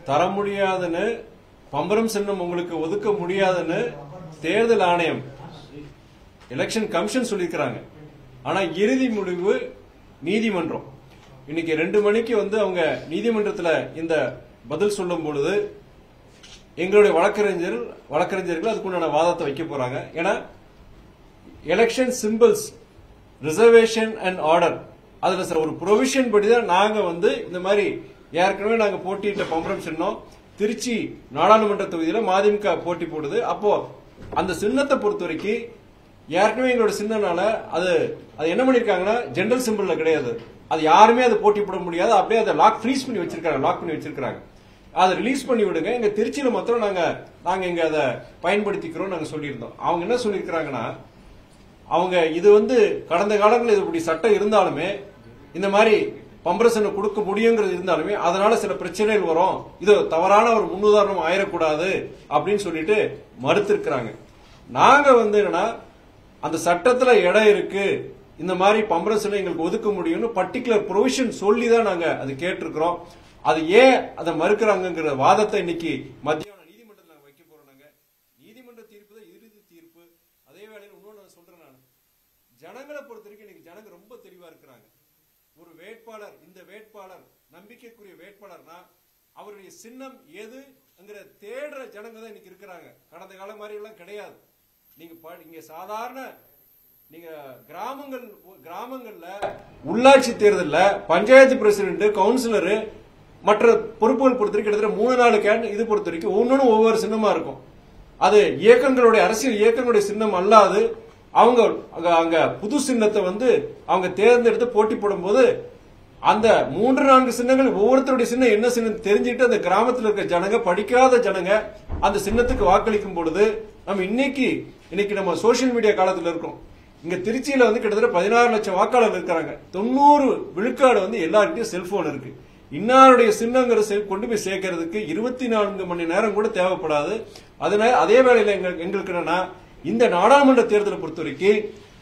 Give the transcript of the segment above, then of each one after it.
தர முடியாதுன்னு பம்பரம் சின்னம் உங்களுக்கு ஒதுக்க முடியாதுன்னு தேர்தல் ஆணையம் எலெக்ஷன் கமிஷன் சொல்லியிருக்கிறாங்க ஆனா இறுதி முடிவு நீதிமன்றம் இன்னைக்கு ரெண்டு மணிக்கு வந்து அவங்க நீதிமன்றத்துல இந்த பதில் சொல்லும் பொழுது எங்களுடைய வழக்கறிஞர் வழக்கறிஞர்கள் அதுக்குண்டான வாதத்தை வைக்க போறாங்க ஏன்னா election symbols reservation and order அதுல சார் ஒரு ப்ரொவிஷன் படி தான் நாங்க வந்து இந்த மாதிரி ஏற்கனவே நாங்க போட்டியிட்ட பம்பரம் சின்னம் திருச்சி நாடாளுமன்ற தொகுதியில மதிமுக போட்டி போடுது அப்போ அந்த சின்னத்தை பொறுத்த வரைக்கும் ஏற்கனவே எங்களோட சின்னனால அது அது என்ன பண்ணிருக்காங்கன்னா ஜெனரல் சிம்பிள்ல கிடையாது அது யாருமே அதை போட்டி போட முடியாது அப்படியே அதை லாக் ஃப்ரீஸ் பண்ணி வச்சிருக்காங்க லாக் பண்ணி வச்சிருக்காங்க அதை ரிலீஸ் பண்ணி விடுங்க எங்க திருச்சியில மாத்திரம் நாங்க நாங்க இங்க அதை பயன்படுத்திக்கிறோம் நாங்க சொல்லியிருந்தோம் அவங்க என்ன சொல்லியிருக்கிறாங்கன்னா அவங்க இது வந்து கடந்த காலங்களில் இது இப்படி சட்டம் இருந்தாலுமே இந்த மாதிரி பம்பரசனை கொடுக்க முடியுங்கிறது இருந்தாலுமே அதனால சில பிரச்சனைகள் வரும் இது தவறான ஒரு முன்னுதாரணம் ஆயிடக்கூடாது அப்படின்னு சொல்லிட்டு மறுத்திருக்கிறாங்க நாங்க வந்து என்னன்னா அந்த சட்டத்துல இடம் இருக்கு இந்த மாதிரி பம்பரசனை எங்களுக்கு ஒதுக்க முடியும்னு பர்டிகுலர் ப்ரொவிஷன் சொல்லி தான் நாங்க அது கேட்டிருக்கிறோம் அது ஏன் அதை மறுக்கிறாங்கங்கிற வாதத்தை இன்னைக்கு மத்தியான நீதிமன்றத்தில் நாங்க வைக்க போறோம் நாங்க நீதிமன்ற தீர்ப்பு தான் இறுதி தீர்ப்பு அதே வேளையில் இன்னொன்று நான் சொல்றேன் நான் ஜனங்களை பொறுத்த வரைக்கும் இன்னைக்கு ஜனங்க ரொம்ப தெளிவா இருக்கிறாங்க ஒரு வேட்பாளர் இந்த வேட்பாளர் நம்பிக்கைக்குரிய வேட்பாளர்னா அவருடைய சின்னம் எதுங்கிற தேடுற ஜனங்க தான் இன்னைக்கு இருக்கிறாங்க கடந்த காலம் மாதிரி எல்லாம் கிடையாது நீங்க ப- இங்க சாதாரண நீங்க கிராமங்கள் கிராமங்கள்ல உள்ளாட்சி தேர்தல்ல பஞ்சாயத்து பிரசிடென்ட் கவுன்சிலர் மற்ற பொறுப்புகள் பொறுத்த வரைக்கும் கிட்டத்தட்ட மூணு நாலு கேண்ட் இது பொறுத்த வரைக்கும் ஒன்னொன்னு ஒவ்வொரு சின்னமா இருக்கும் அது இயக்கங்களுடைய அரசியல் இயக்கங்களுடைய சின்னம் அல்லாது அவங்க அங்க அங்க புது சின்னத்தை வந்து அவங்க தேர்ந்தெடுத்து போட்டி போடும்போது அந்த மூன்று நான்கு சின்னங்கள் ஒவ்வொருத்தருடைய சின்னம் என்ன சின்னம் தெரிஞ்சுட்டு அந்த கிராமத்தில் இருக்க ஜனங்க படிக்காத ஜனங்க அந்த சின்னத்துக்கு வாக்களிக்கும் பொழுது நம்ம இன்னைக்கு இன்னைக்கு நம்ம சோஷியல் மீடியா காலத்துல இருக்கோம் இங்க திருச்சியில வந்து கிட்டத்தட்ட பதினாறு லட்சம் வாக்காளர் இருக்கிறாங்க தொண்ணூறு விழுக்காடு வந்து எல்லார்கிட்டயும் செல்போன் இருக்கு இன்னாருடைய சின்னங்கிற செல் கொண்டு போய் சேர்க்கறதுக்கு இருபத்தி நான்கு மணி நேரம் கூட தேவைப்படாது அதனால அதே வேளையில எங்களுக்கு எங்களுக்கு என்னன்னா இந்த நாடாளுமன்ற தேர்தலை பொறுத்த வரைக்கும்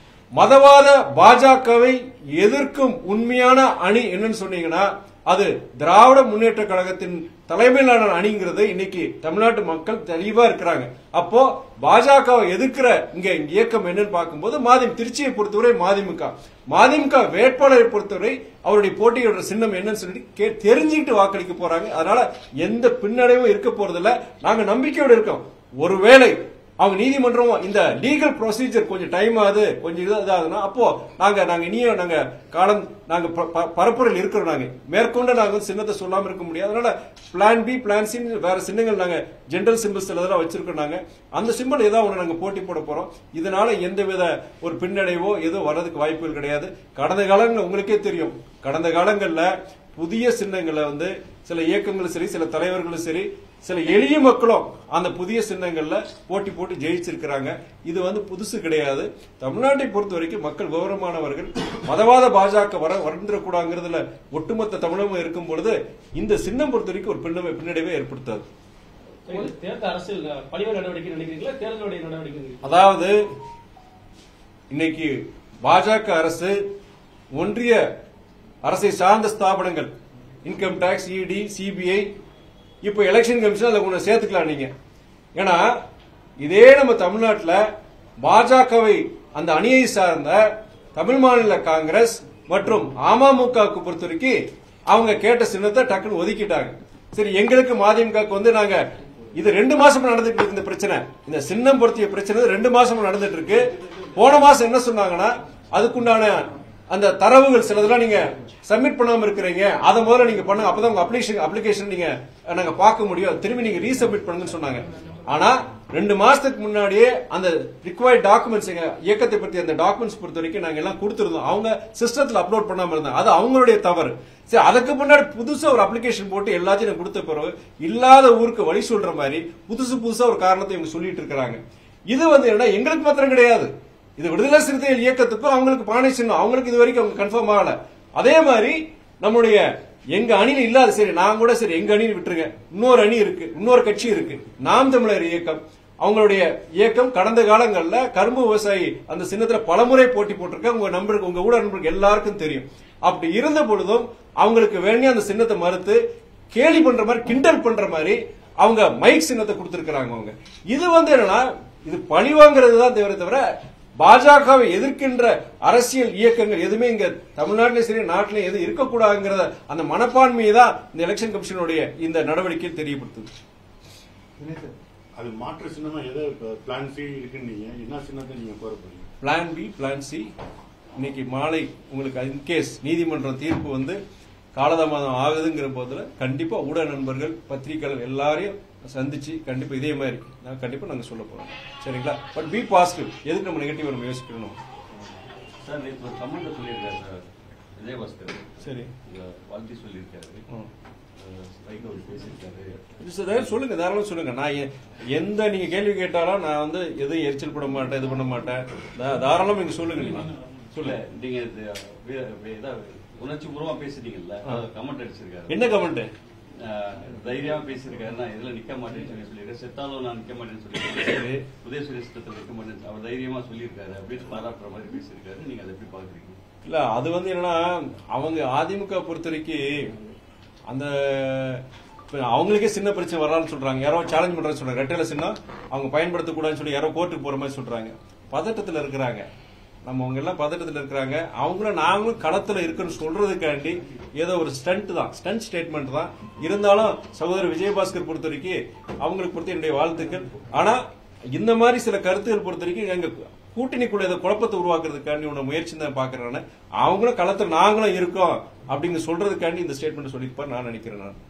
மதவாத பாஜகவை எதிர்க்கும் உண்மையான அணி என்னன்னு சொன்னீங்கன்னா அது திராவிட முன்னேற்ற கழகத்தின் தலைமையிலான அணிங்கிறது இன்னைக்கு தமிழ்நாட்டு மக்கள் தெளிவா இருக்கிறாங்க அப்போ பாஜகவை எதிர்க்கிற இங்க இயக்கம் என்னன்னு பார்க்கும்போது மாதிம் திருச்சியை பொறுத்தவரை மதிமுக மதிமுக வேட்பாளரை பொறுத்தவரை அவருடைய போட்டியோட சின்னம் என்னன்னு சொல்லி கே- தெரிஞ்சுக்கிட்டு வாக்களிக்க போறாங்க அதனால எந்த பின்னடைவும் இருக்க போறதில்ல நாங்க நம்பிக்கையோட இருக்கோம் ஒருவேளை அவங்க நீதிமன்றம் இந்த லீகல் ப்ரொசீஜர் கொஞ்சம் டைம் ஆகுது கொஞ்சம் இது இதாகுதுன்னா அப்போ நாங்க நாங்க இனியும் நாங்க காலம் நாங்க ப- ப- பரப்புரையில் இருக்கிறோம் நாங்க மேற்கொண்டு நாங்க வந்து சின்னத்தை சொல்லாம இருக்க முடியாது அதனால பிளான் பி பிளான் சி வேற சின்னங்கள் நாங்க ஜெனரல் சிம்பிள்ஸ் இதெல்லாம் வச்சிருக்கோம் நாங்க அந்த சிம்பிள் ஏதாவது ஒண்ணு நாங்க போட்டி போட போறோம் இதனால எந்தவித ஒரு பின்னடைவோ எதுவும் வர்றதுக்கு வாய்ப்புகள் கிடையாது கடந்த காலங்கள் உங்களுக்கே தெரியும் கடந்த காலங்கள்ல புதிய சின்னங்களை வந்து சில இயக்கங்களும் சரி சில தலைவர்களும் சரி சில எளிய மக்களும் அந்த புதிய சின்னங்கள்ல போட்டி போட்டு ஜெயிச்சிருக்கிறாங்க இது வந்து புதுசு கிடையாது தமிழ்நாட்டை பொறுத்த வரைக்கும் மக்கள் விவரமானவர்கள் மதவாத பாஜக வர வந்துடக்கூடாதுங்கிறதுல ஒட்டுமொத்த தமிழகம் இருக்கும் பொழுது இந்த சின்னம் பொறுத்த வரைக்கும் ஒரு பின்னமை பின்னடைவை ஏற்படுத்தாது சரி, இது தேர்தல் அரசியல் பணிவு நடவடிக்கை நினைக்கிறீங்களா தேர்தலுடைய நடவடிக்கை நினைக்கிறீங்களா? அதாவது இன்னைக்கு பாஜக அரசு ஒன்றிய அரசை சார்ந்த ஸ்தாபனங்கள் இன்கம் டாக்ஸ் இடி சிபிஐ இப்போ எலெக்ஷன் கமிஷன் அதை கொஞ்சம் சேர்த்துக்கலாம் நீங்க ஏன்னா இதே நம்ம தமிழ்நாட்டுல பாஜகவை அந்த அணியை சார்ந்த தமிழ் மாநில காங்கிரஸ் மற்றும் அமமுகவுக்கு பொறுத்த வரைக்கும் அவங்க கேட்ட சின்னத்தை டக்குன்னு ஒதுக்கிட்டாங்க சரி எங்களுக்கு மதிமுகவுக்கு வந்து நாங்க இது ரெண்டு மாசமா நடந்துட்டு இருக்கு இந்த பிரச்சனை இந்த சின்னம் பொருத்திய பிரச்சனை ரெண்டு மாசமா நடந்துட்டு இருக்கு போன மாசம் என்ன சொன்னாங்கன்னா அதுக்குண்டான அந்த தரவுகள் சிலதெல்லாம் நீங்க சப்மிட் பண்ணாம இருக்கிறீங்க அதை முதல்ல நீங்க பண்ணுங்க அப்பதான் உங்க அப்ளிகேஷன் அப்ளிகேஷன் நீங்க அஹ், நாங்க பார்க்க முடியும் திரும்பி நீங்க ரீசப்மிட் பண்ணுங்கன்னு சொன்னாங்க ஆனா ரெண்டு மாசத்துக்கு முன்னாடியே அந்த ரிக்வயர்ட் டாக்குமெண்ட்ஸ் எங்க இயக்கத்தை பத்தி அந்த டாக்குமெண்ட்ஸ் பொறுத்த வரைக்கும் நாங்க எல்லாம் கொடுத்திருந்தோம் அவங்க சிஸ்டத்துல அப்லோட் பண்ணாம இருந்தாங்க அது அவங்களுடைய தவறு சரி அதுக்கு முன்னாடி புதுசா ஒரு அப்ளிகேஷன் போட்டு எல்லாத்தையும் நான் கொடுத்த பிறகு இல்லாத ஊருக்கு வழி சொல்ற மாதிரி புதுசு புதுசா ஒரு காரணத்தை இவங்க சொல்லிட்டு இருக்கிறாங்க இது வந்து என்ன எங்களுக்கு மாத்திரம் கிடையாது இது விடுதலை சிறுத்தைகள் இயக்கத்துக்கும் அவங்களுக்கு பானை சின்னம் அவங்களுக்கு இது வரைக்கும் அவங்க கன்ஃபார்ம் ஆகல அதே மாதிரி நம்முடைய எங்க அணியில் இல்லாத சரி நான் கூட சரி எங்க அணியில் விட்டுருங்க இன்னொரு அணி இருக்கு இன்னொரு கட்சி இருக்கு நாம் தமிழர் இயக்கம் அவங்களுடைய இயக்கம் கடந்த காலங்கள்ல கரும்பு விவசாயி அந்த சின்னத்துல பலமுறை போட்டி போட்டிருக்க உங்க நம்பருக்கு உங்க ஊட நண்பருக்கு எல்லாருக்கும் தெரியும் அப்படி இருந்த பொழுதும் அவங்களுக்கு வேண்டிய அந்த சின்னத்தை மறுத்து கேலி பண்ற மாதிரி கிண்டல் பண்ற மாதிரி அவங்க மைக் சின்னத்தை கொடுத்திருக்கிறாங்க அவங்க இது வந்து என்னன்னா இது பழி வாங்குறது தான் தவிர தவிர பாஜகவை எதிர்க்கின்ற அரசியல் இயக்கங்கள் எதுவுமே இங்க தமிழ்நாட்டிலும் சரி நாட்டிலும் எதுவும் இருக்கக்கூடாதுங்கிறத அந்த மனப்பான்மையை தான் இந்த எலெக்ஷன் கமிஷனுடைய இந்த நடவடிக்கை தெரியப்படுத்துது அது மாற்று சின்னமா எதை பிளான் சி இருக்குன்னு நீங்க என்ன சின்னத்தை நீங்க கோர போறீங்க பிளான் பி பிளான் சி இன்னைக்கு மாலை உங்களுக்கு இன்கேஸ் நீதிமன்றம் தீர்ப்பு வந்து காலதாமதம் ஆகுதுங்கிற போதுல கண்டிப்பா ஊடக நண்பர்கள் பத்திரிகையாளர் எல்லாரையும் சந்திச்சு கண்டிப்பா இதே மாதிரி நான் கண்டிப்பா நாங்க சொல்ல போறோம் சரிங்களா பட் பி பாசிட்டிவ் எதுக்கு நம்ம நெகட்டிவ் நம்ம யோசிக்கணும் சார் நேற்று ஒரு கமெண்ட் சொல்லியிருக்காரு சார் விஜயபாஸ்கர் சரி இங்க வாழ்த்தி சொல்லியிருக்காரு ம். வைகோ அவர் பேசியிருக்காரு இது சார், அதாவது சொல்லுங்க தாராளம் சொல்லுங்க நான் எ- எந்த நீங்க கேள்வி கேட்டாலும் நான் வந்து எதுவும் எரிச்சல் பட மாட்டேன் இது பண்ண மாட்டேன் தா- தாராளமா நீங்க சொல்லுங்க நீங்க சொல்ல சொல்லுங்க நீங்க இது, வே- வே- இதா உணர்ச்சி பூர்வமா பேசிட்டீங்கல்ல ஆ. கமெண்ட் அடிச்சிருக்காரு என்ன கமெண்ட் ஆஹ், தைரியமா பேசியிருக்காரு நான் இதுல நிக்க மாட்டேன்னு சொல்லி சொல்லியிருக்காரு செத்தாலும் நான் நிக்க மாட்டேன்னு சொல்லி சரி. சொல்லியிருக்காரு உதயசூரிய சித்தத்தில் நிக்க மாட்டேன்னு அவர் தைரியமா சொல்லியிருக்காரு அப்படின்னு பாராட்டுற மாதிரி பேசியிருக்காரு நீங்க அதை எப்படி பாக்குறீங்க இல்ல அது வந்து என்னன்னா அவங்க அதிமுக பொறுத்த வரைக்கும் அந்த இப்ப அவங்களுக்கே சின்ன பிரச்சனை வரலாம்னு சொல்றாங்க யாரோ சேலஞ்ச் பண்றான்னு சொல்றாங்க ரெட்டையில சின்னம் அவங்க பயன்படுத்தக்கூடாதுன்னு சொல்லி யாரோ கோர்ட்டுக்கு போற மாதிரி சொல்றாங்க பதட்டத்துல இருக்கிறாங்க நம்ம அவங்க எல்லாம் பதட்டத்துல இருக்கிறாங்க அவங்களும் நாங்களும் களத்துல இருக்குன்னு சொல்றதுக்காண்டி ஏதோ ஒரு ஸ்டண்ட் தான் ஸ்டண்ட் ஸ்டேட்மெண்ட் தான் இருந்தாலும் சகோதரர் விஜயபாஸ்கர் பொறுத்த வரைக்கும் அவங்களுக்கு பொறுத்த என்னுடைய வாழ்த்துக்கள் ஆனா இந்த மாதிரி சில கருத்துகள் பொறுத்த வரைக்கும் எங்க கூட்டணிக்குள்ள ஏதோ குழப்பத்தை உருவாக்குறதுக்காண்டி உன்ன முயற்சி தான் பாக்குறேன் அவங்களும் களத்துல நாங்களும் இருக்கோம் அப்படிங்க சொல்றதுக்காண்டி இந்த ஸ்டேட்மெண்ட் சொல்லியிருப்பார் நான் நினைக்கிறேன் நான்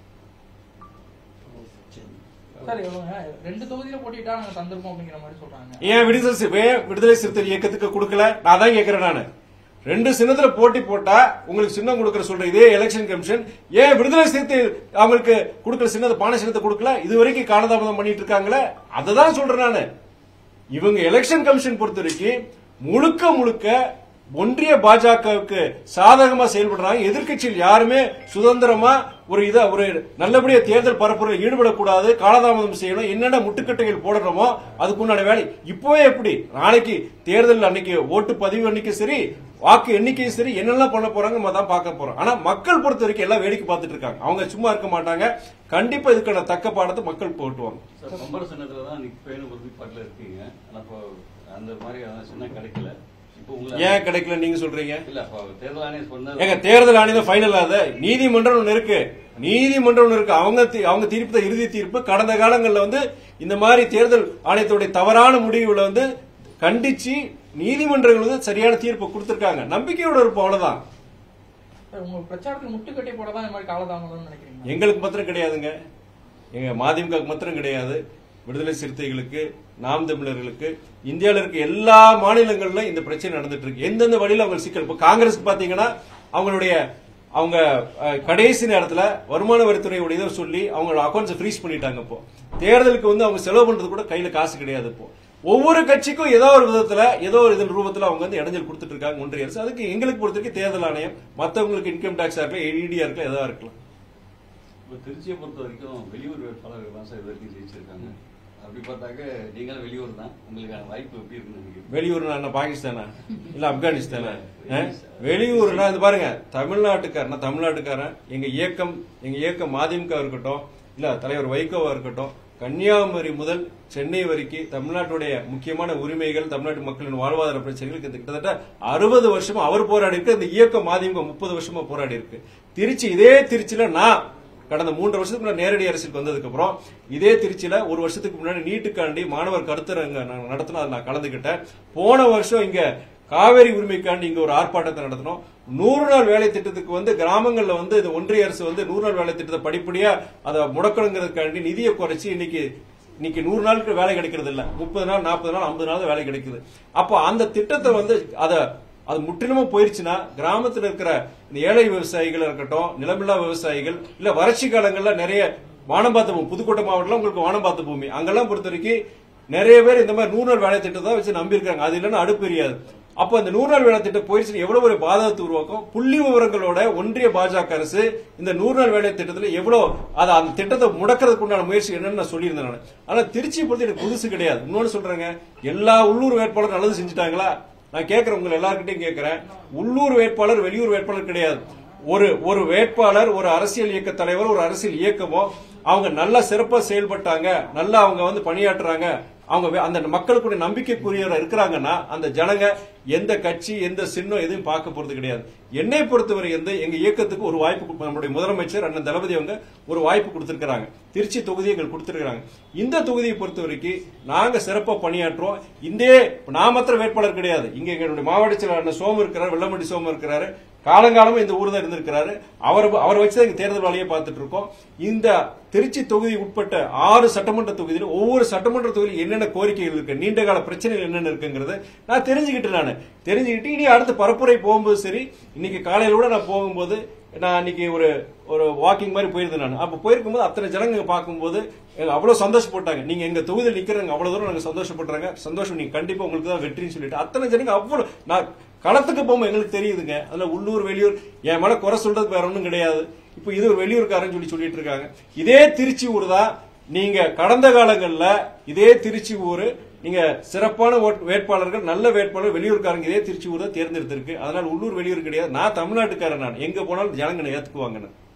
சார் இவங்க ரெண்டு தொகுதியில போட்டிட்டா நாங்க தந்திருக்கோம் அப்படிங்கிற மாதிரி சொல்றாங்க ஏன் விடுதலை சி- ஏன் விடுதலை சிறுத்தை இயக்கத்துக்கு கொடுக்கல நான் தான் கேட்கிறேன் நானு ரெண்டு சின்னத்துல போட்டி போட்டா உங்களுக்கு சின்னம் கொடுக்கற சொல்ற இதே எலெக்ஷன் கமிஷன் ஏன் விடுதலை சிறுத்தை அவங்களுக்கு கொடுக்கற சின்னத்தை பானை சின்னத்தை கொடுக்கல இது வரைக்கும் காலதாமதம் பண்ணிட்டு இருக்காங்களே அதை தான் சொல்றேன் நானு இவங்க எலெக்ஷன் கமிஷன் பொறுத்த வரைக்கும் முழுக்க முழுக்க ஒன்றிய பாஜகவுக்கு சாதகமா செயல்படுறாங்க எதிர்க்கட்சியில் யாருமே சுதந்திரமா ஒரு இத ஒரு நல்லபடியா தேர்தல் பரப்புரையில் ஈடுபடக்கூடாது காலதாமதம் செய்யணும் என்னென்ன முட்டுக்கட்டைகள் போடணுமோ அதுக்குண்டான வேலை இப்பவே எப்படி நாளைக்கு தேர்தல் அன்னைக்கு ஓட்டு பதிவு அன்னைக்கு சரி வாக்கு எண்ணிக்கையும் சரி என்னெல்லாம் பண்ண போறாங்க நம்ம தான் பார்க்க போறோம் ஆனா மக்கள் பொறுத்த வரைக்கும் எல்லாம் வேடிக்கை பார்த்துட்டு இருக்காங்க அவங்க சும்மா இருக்க மாட்டாங்க கண்டிப்பா இதுக்கான தக்க பாடத்தை மக்கள் போட்டுவாங்க சார் பம்பர சின்னத்துல தான் நிற்பேன்னு உறுதிப்பாட்டுல இருக்கீங்க ஆனா இப்போ அந்த மாதிரி அதான் சின்னம் கிடைக்கல இப்போ உங்களை ஏன் கிடைக்கல நீங்க சொல்றீங்க இல்ல அப்போ தேர்தல் ஆணையம் ஏங்க சொன்னது தேர்தல் ஆணையம் ஃபைனல் ஆகுது நீதிமன்றம் ஒண்ணு இருக்கு நீதிமன்றம் ஒண்ணு இருக்கு அவங்க தி- அவங்க தீர்ப்பு தான் இறுதி தீர்ப்பு கடந்த காலங்கள்ல வந்து இந்த மாதிரி தேர்தல் ஆணையத்துடைய தவறான முடிவுகளை வந்து கண்டிச்சு நீதிமன்றங்கள் வந்து சரியான தீர்ப்பு கொடுத்திருக்காங்க நம்பிக்கையோட இருப்போம் அவ்வளவுதான் சார் உங்க பிரச்சாரத்துக்கு முட்டுக்கட்டை போட தான் இந்த மாதிரி காலதாமதம்னு நினைக்கிறீங்க எங்களுக்கு மாத்திரம் கிடையாதுங்க எங்க மதிமுக மாத்திரம் கிடையாது விடுதலை சிறுத்தைகளுக்கு நாம் தமிழர்களுக்கு இந்தியாவில் இருக்க எல்லா மாநிலங்களிலும் இந்த பிரச்சனை நடந்துட்டு இருக்கு எந்தெந்த வழியில அவங்க சிக்கல் இப்போ காங்கிரஸ் பாத்தீங்கன்னா அவங்களுடைய அவங்க அஹ், கடைசி நேரத்துல வருமான வரித்துறையுடைய இதை சொல்லி அவங்களோட அக்கௌண்ட்ஸ் ஃப்ரீஸ் பண்ணிட்டாங்க இப்போ தேர்தலுக்கு வந்து அவங்க செலவு பண்றது கூட கையில காசு கிடையாது இப்போ ஒவ்வொரு கட்சிக்கும் ஏதோ ஒரு விதத்துல ஏதோ ஒரு இதன் ரூபத்துல அவங்க வந்து இடைஞ்சல் கொடுத்துட்டு இருக்காங்க ஒன்றிய அரசு அதுக்கு எங்களுக்கு பொறுத்த வரைக்கும் தேர்தல் ஆணையம் மத்தவங்களுக்கு இன்கம் டாக்ஸா இருக்கலாம் இடியா இருக்கலாம் எதா இருக்கலாம் இப்போ திருச்சியை பொறுத்த வரைக்கும் வெளியூர் வேட்பாளர்கள் தான் சார் இது வரைக்கும் ஜெயிச்சிருக்காங்க அப்படி பார்த்தாக்க நீங்களும் வெளியூர் தான் உங்களுக்கான வாய்ப்பு எப்படி இருக்குன்னு நினைக்கிறீங்க வெளியூர்னா என்ன பாகிஸ்தானா இல்ல ஆப்கானிஸ்தானா அஹ்? வெளியூர்னா இது பாருங்க தமிழ்நாட்டுக்காரனா தமிழ்நாட்டுக்காரன் எங்க இயக்கம் எங்க இயக்கம் மதிமுக இருக்கட்டும் இல்ல தலைவர் வைகோவா இருக்கட்டும் கன்னியாகுமரி முதல் சென்னை வரைக்கும் தமிழ்நாட்டுடைய முக்கியமான உரிமைகள் தமிழ்நாட்டு மக்களின் வாழ்வாதார பிரச்சனைகளுக்கு இந்த கிட்டத்தட்ட அறுபது வருஷமா அவர் போராடி இருக்கு இந்த இயக்கம் மதிமுக முப்பது வருஷமா போராடி இருக்கு திருச்சி இதே திருச்சியில நான் கடந்த மூன்று வருஷத்துக்கு முன்னாடி நேரடி அரசுக்கு வந்ததுக்கு அப்புறம் இதே திருச்சியில ஒரு வருஷத்துக்கு முன்னாடி நீட்டுக்காண்டி மாணவர் கருத்தரங்க நாங்க நடத்தினோம் அதை நான் கலந்துக்கிட்டேன் போன வருஷம் இங்க காவேரி உரிமைக்காண்டி இங்க ஒரு ஆர்ப்பாட்டத்தை நடத்தினோம் நூறு நாள் வேலை திட்டத்துக்கு வந்து கிராமங்கள்ல வந்து இது ஒன்றிய அரசு வந்து நூறு நாள் வேலை திட்டத்தை படிப்படியா அதை முடக்கணுங்கிறதுக்காண்டி நிதியை குறைச்சி இன்னைக்கு இன்னைக்கு நூறு நாளுக்கு வேலை கிடைக்கிறது இல்ல முப்பது நாள் நாற்பது நாள் ஐம்பது நாள் தான் வேலை கிடைக்குது அப்போ அந்த திட்டத்தை வந்து அதை அது முற்றிலுமா போயிருச்சுன்னா கிராமத்துல இருக்கிற இந்த ஏழை விவசாயிகள் இருக்கட்டும் நிலமில்லா விவசாயிகள் இல்ல வறட்சி காலங்கள்ல நிறைய வானம்பாத்த பூமி புதுக்கோட்டை மாவட்டம்ல உங்களுக்கு வானம்பாத்த பூமி அங்கெல்லாம் பொறுத்த வரைக்கும் நிறைய பேர் இந்த மாதிரி நூறு நாள் வேலை திட்டத்தை தான் வச்சு நம்பி இருக்காங்க அது இல்லைன்னா அடுப்பு எரியாது அப்போ இந்த நூறு நாள் வேலை திட்டம் போயிருச்சு எவ்வளவு ஒரு பாதகத்தை உருவாக்கும் புள்ளி விவரங்களோட ஒன்றிய பாஜக அரசு இந்த நூறு நாள் வேலை திட்டத்துல எவ்வளவு அது அந்த திட்டத்தை முடக்கிறதுக்கு உண்டான முயற்சி என்னன்னு நான் சொல்லியிருந்தேன் நான் ஆனா திருச்சியை பொறுத்த எனக்கு புதுசு கிடையாது இன்னொன்னு சொல்றேங்க எல்லா உள்ளூர் வேட்பாளரும் நல்லது செஞ்சுட்டாங்களா நான் கேட்கிறேன் உங்களை எல்லார்கிட்டையும் கேட்கிறேன் உள்ளூர் வேட்பாளர் வெளியூர் வேட்பாளர் கிடையாது ஒரு ஒரு வேட்பாளர் ஒரு அரசியல் இயக்க தலைவர் ஒரு அரசியல் இயக்கமோ அவங்க நல்லா சிறப்பா செயல்பட்டாங்க நல்லா அவங்க வந்து பணியாற்றுறாங்க அவங்க வே- அந்த மக்களுக்குடைய நம்பிக்கைக்குரியவர் இருக்கிறாங்கன்னா அந்த ஜனங்க எந்த கட்சி எந்த சின்னம் எதுவும் பார்க்க போறது கிடையாது என்னை பொறுத்தவரை வந்து எங்க இயக்கத்துக்கு ஒரு வாய்ப்பு கொடுப்போம். நம்முடைய முதலமைச்சர் அண்ணன் தளபதி அவங்க ஒரு வாய்ப்பு கொடுத்திருக்கிறாங்க திருச்சி தொகுதியை எங்களுக்கு கொடுத்திருக்காங்க இந்த தொகுதியை பொறுத்த வரைக்கும் நாங்க சிறப்பா பணியாற்றுவோம் இந்த நான் மாத்திரம் வேட்பாளர் கிடையாது இங்க எங்களுடைய மாவட்ட செயலாளர் அண்ணன் சோமு இருக்கிறார் வெள்ளமண்டி சோமு இருக்கிறாரு காலங்காலமா இந்த ஊர் தான் இருந்திருக்கிறாரு அவர் அவரை வச்சு தான் இங்க தேர்தல் வேலையை பார்த்துட்டு இருக்கோம் இந்த திருச்சி தொகுதி உட்பட்ட ஆறு சட்டமன்ற தொகுதியிலும் ஒவ்வொரு சட்டமன்ற தொகுதியில் என்னென்ன கோரிக்கைகள் இருக்கு நீண்ட கால பிரச்சனைகள் என்னென்ன இருக்குங்கிறத நான் தெரிஞ்சுக்கிட்டு நான் தெரிஞ்சுக்கிட்டு இனி அடுத்து பரப்புரை போகும்போது சரி இன்னைக்கு காலையில கூட நான் போகும்போது நான் இன்னைக்கு ஒரு ஒரு வாக்கிங் மாதிரி போயிருந்தேன் நான் அப்ப போயிருக்கும்போது அத்தனை ஜனங்க பார்க்கும்போது எங்க அவ்வளவு சந்தோஷப்பட்டாங்க நீங்க எங்க தொகுதியில் நிக்கிறவங்க அவ்வளவு தூரம் நாங்க சந்தோஷப்படுறாங்க சந்தோஷம் நீங்க கண்டிப்பா உங்களுக்கு தான் வெற்றின்னு சொல்லிட்டு அத்தனை ஜனங்க அவ்வளவு நான் களத்துக்கு போகும்போது எங்களுக்கு தெரியுதுங்க அதுல உள்ளூர் வெளியூர் என் மேல குறை சொல்றதுக்கு வேற ஒண்ணும் கிடையாது இப்போ இது ஒரு வெளியூர்காரன் சொல்லி சொல்லிட்டு இருக்காங்க இதே திருச்சி ஊர் தான் நீங்க கடந்த காலங்கள்ல இதே திருச்சி ஊர் நீங்க சிறப்பான ஓட்- வேட்பாளர்கள் நல்ல வேட்பாளர் வெளியூர்காரங்க இதே திருச்சி ஊர் தான் தேர்ந்தெடுத்திருக்கு அதனால உள்ளூர் வெளியூர் கிடையாது நான் தமிழ்நாட்டுக்காரன் நான் எங்க போனாலும் ஜனங்க என்னை ஏத்துக்குவாங்க